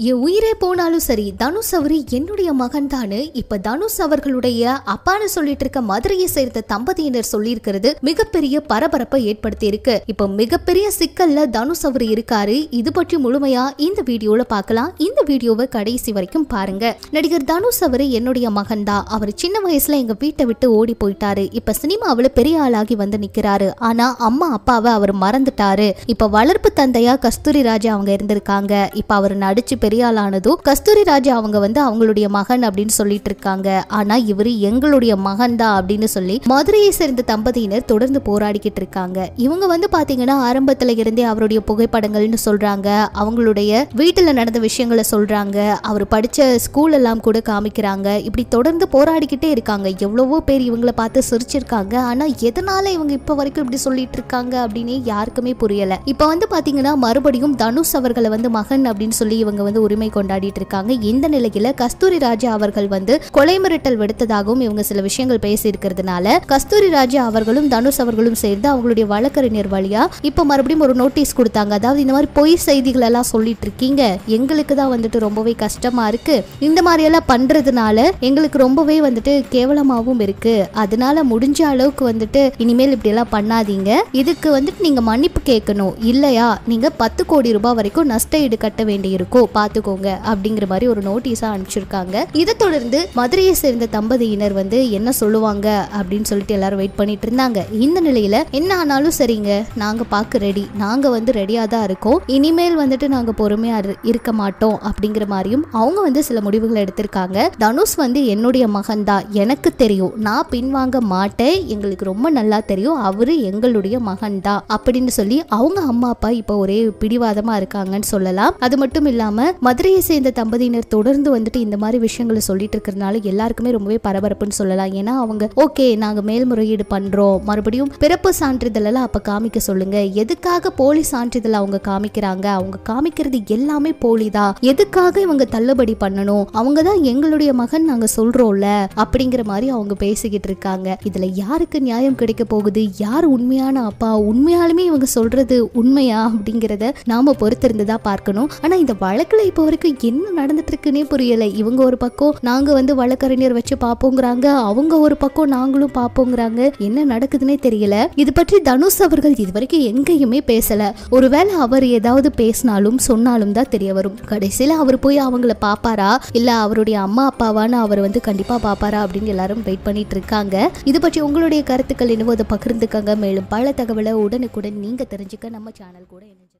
என் உயிரே போனாலும் சரி தனுஷ் அவரு என்னுடைய மகன் தானு இப்ப தனுஷ் அவர்களுடைய அப்பான்னு சொல்லிட்டு இருக்க மதுரையை சேர்ந்த தம்பதியினர் சொல்லியிருக்கிறது மிகப்பெரிய பரபரப்பை ஏற்படுத்தி இருக்கு இப்ப மிகப்பெரிய சிக்கல்ல தனுஷ் அவர் இருக்காரு இது பற்றி முழுமையா இந்த வீடியோல பார்க்கலாம் இந்த வீடியோவை கடைசி வரைக்கும் பாருங்க நடிகர் தனுஷ் அவரு என்னுடைய மகன் தான் அவர் சின்ன வயசுல எங்க வீட்டை விட்டு ஓடி போயிட்டாரு இப்ப சினிமாவுல பெரிய ஆளாகி வந்து நிக்கிறாரு ஆனா அம்மா அப்பாவை அவர் மறந்துட்டாரு இப்ப வளர்ப்பு தந்தையா கஸ்தூரி ராஜா அவங்க இருந்திருக்காங்க இப்ப அவர் நடிச்சு பெரிய ஆளானதும் கஸ்தூரி ராஜா அவங்க வந்து அவங்களுடைய மகன் அப்படின்னு சொல்லிட்டு இருக்காங்க ஆனா இவரு எங்களுடைய மகன் தான் அப்படின்னு சொல்லி மதுரையை சேர்ந்த தம்பதியினர் தொடர்ந்து போராடிக்கிட்டு இருக்காங்க இவங்க வந்து பாத்தீங்கன்னா ஆரம்பத்துல இருந்தே அவருடைய புகைப்படங்கள்னு சொல்றாங்க அவங்களுடைய வீட்டுல நடந்த விஷயங்களை சொல்றாங்க அவர் படிச்ச ஸ்கூல் எல்லாம் கூட காமிக்கிறாங்க இப்படி தொடர்ந்து போராடிக்கிட்டே இருக்காங்க எவ்வளவோ பேர் இவங்களை பார்த்து சிரிச்சிருக்காங்க ஆனா எதனால இவங்க இப்ப வரைக்கும் இப்படி சொல்லிட்டு இருக்காங்க அப்படின்னு யாருக்குமே புரியல இப்ப வந்து பாத்தீங்கன்னா மறுபடியும் தனுஷ் அவர்களை வந்து மகன் அப்படின்னு சொல்லி இவங்க வந்து உரிமை கொண்டாடிட்டு இருக்காங்க இந்த நிலையில கஸ்தூரி ராஜா அவர்கள் வந்து கொலை மிரட்டல் விடுத்ததாகவும் இவங்க சில விஷயங்கள் பேசி இருக்கிறதுனால கஸ்தூரி ராஜா அவர்களும் தனுஷ் அவர்களும் சேர்ந்து அவங்களுடைய வழக்கறிஞர் வழியா இப்ப மறுபடியும் ஒரு நோட்டீஸ் கொடுத்தாங்க அதாவது இந்த மாதிரி பொய் செய்திகள் எல்லாம் சொல்லிட்டு இருக்கீங்க எங்களுக்கு தான் வந்துட்டு ரொம்பவே கஷ்டமா இருக்கு இந்த மாதிரி எல்லாம் பண்றதுனால எங்களுக்கு ரொம்பவே வந்துட்டு கேவலமாகவும் இருக்கு அதனால முடிஞ்ச அளவுக்கு வந்துட்டு இனிமேல் இப்படி எல்லாம் பண்ணாதீங்க இதுக்கு வந்துட்டு நீங்க மன்னிப்பு கேட்கணும் இல்லையா நீங்க பத்து கோடி ரூபாய் வரைக்கும் நஷ்ட ஈடு கட்ட வேண்டியிருக்கும் பாத்துக்கோங்க அப்படிங்கிற மாதிரி ஒரு நோட்டீஸா அனுப்பிச்சிருக்காங்க இதை தொடர்ந்து மதுரையை சேர்ந்த தம்பதியினர் வந்து என்ன சொல்லுவாங்க அப்படின்னு சொல்லிட்டு எல்லாரும் வெயிட் பண்ணிட்டு இருந்தாங்க இந்த நிலையில என்ன ஆனாலும் சரிங்க நாங்க பார்க்க ரெடி நாங்க வந்து ரெடியா தான் இருக்கோம் இனிமேல் வந்துட்டு நாங்க பொறுமையா இரு- இருக்க மாட்டோம் அப்படிங்கிற மாதிரியும் அவங்க வந்து சில முடிவுகளை எடுத்திருக்காங்க தனுஷ் வந்து என்னுடைய மகன் தான் எனக்கு தெரியும் நான் பின்வாங்க மாட்டேன் எங்களுக்கு ரொம்ப நல்லா தெரியும் அவரு எங்களுடைய மகன் தான் அப்படின்னு சொல்லி அவங்க அம்மா அப்பா இப்போ ஒரே பிடிவாதமா இருக்காங்கன்னு சொல்லலாம் அது மட்டும் இல்லாம மதுரையை சேர்ந்த தம்பதியினர் தொடர்ந்து வந்துட்டு இந்த மாதிரி விஷயங்களை சொல்லிட்டு இருக்கிறதுனால எல்லாருக்குமே ரொம்பவே பரபரப்புன்னு சொல்லலாம் ஏன்னா அவங்க ஓகே நாங்க மேல்முறையீடு பண்றோம் மறுபடியும் பிறப்பு சான்றிதழ் எல்லாம் அப்ப காமிக்க சொல்லுங்க எதுக்காக போலி சான்றிதழ் அவங்க காமிக்கிறாங்க அவங்க காமிக்கிறது எல்லாமே போலிதான் எதுக்காக இவங்க தள்ளுபடி பண்ணணும் அவங்க தான் எங்களுடைய மகன் நாங்க சொல்றோம்ல அப்படிங்கிற மாதிரி அவங்க பேசிக்கிட்டு இருக்காங்க இதுல யாருக்கு நியாயம் கிடைக்க போகுது யார் உண்மையான அப்பா உண்மையாலுமே இவங்க சொல்றது உண்மையா அப்படிங்கிறத நாம பொறுத்திருந்து தான் பார்க்கணும் ஆனா இந்த வழக்குல இப்போ வரைக்கும் என்ன நடந்துட்டு இருக்குன்னே புரியல இவங்க ஒரு பக்கம் நாங்க வந்து வழக்கறிஞர் வச்சு பாப்போங்கிறாங்க அவங்க ஒரு பக்கம் நாங்களும் பாப்போங்கிறாங்க என்ன நடக்குதுன்னே தெரியல இது பற்றி தனுஷ் அவர்கள் இது வரைக்கும் எங்கேயுமே பேசல ஒருவேளை அவர் ஏதாவது பேசினாலும் சொன்னாலும் தான் தெரிய வரும் கடைசியில அவர் போய் அவங்கள பாப்பாரா இல்ல அவருடைய அம்மா அப்பாவான்னு அவர் வந்து கண்டிப்பா பாப்பாரா அப்படின்னு எல்லாரும் வெயிட் பண்ணிட்டு இருக்காங்க இது பற்றி உங்களுடைய கருத்துக்கள் என்னவோ அதை பகிர்ந்துக்கங்க மேலும் பல தகவலை உடனுக்குடன் நீங்க தெரிஞ்சுக்க நம்ம சேனல் கூட இணைஞ்சு